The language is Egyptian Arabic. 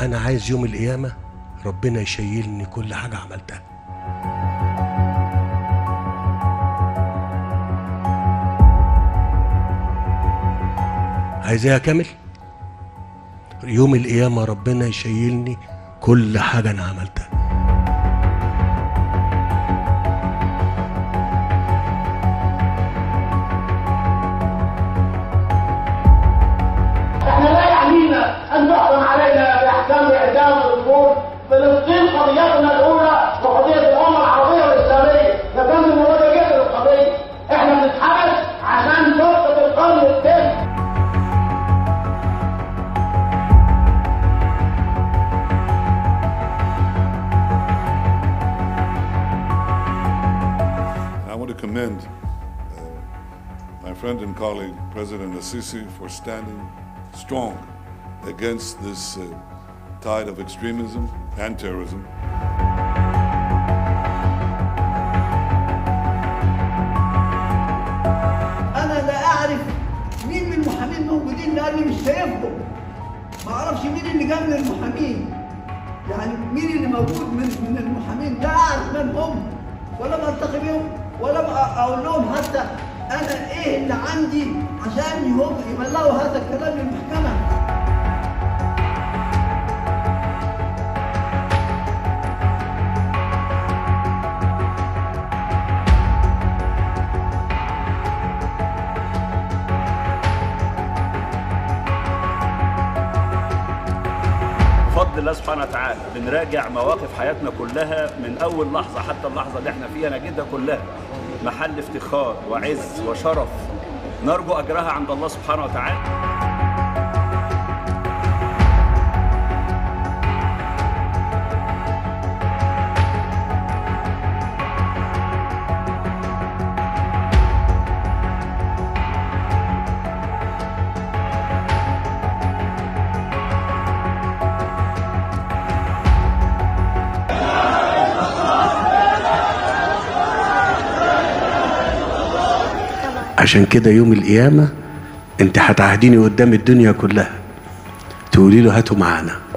انا عايز يوم القيامه ربنا يشيلني كل حاجه عملتها عايزاها كامل يوم القيامه ربنا يشيلني كل حاجه انا عملتها احنا لا يعنينا ان يحكم علينا باحكام اعدام الظهور فلسطين قضيتنا الاولى وقضيه الامه العربيه والاسلاميه لكن مهمه جدا القضيه احنا بنتحبس عشان نوقف القرن الثاني I want to commend uh, my friend and colleague, President Assisi, for standing strong against this uh, tide of extremism and terrorism. انا لا اعرف مين من المحامين موجودين لاني مش شايفهم ما اعرفش مين اللي جاب من المحامين يعني مين اللي موجود من من المحامين لا اعرف من هم ولا بلتقي بيهم ولا بق- اقول لهم حتى انا ايه اللي عندي عشان يهم يبلغوا هذا الكلام للمحكمه بفضل الله سبحانه وتعالى بنراجع مواقف حياتنا كلها من اول لحظه حتى اللحظه اللي احنا فيها نجدها كلها محل افتخار وعز وشرف نرجو اجرها عند الله سبحانه وتعالى عشان كده يوم القيامه انت هتعهديني قدام الدنيا كلها تقولي له هاتوا معانا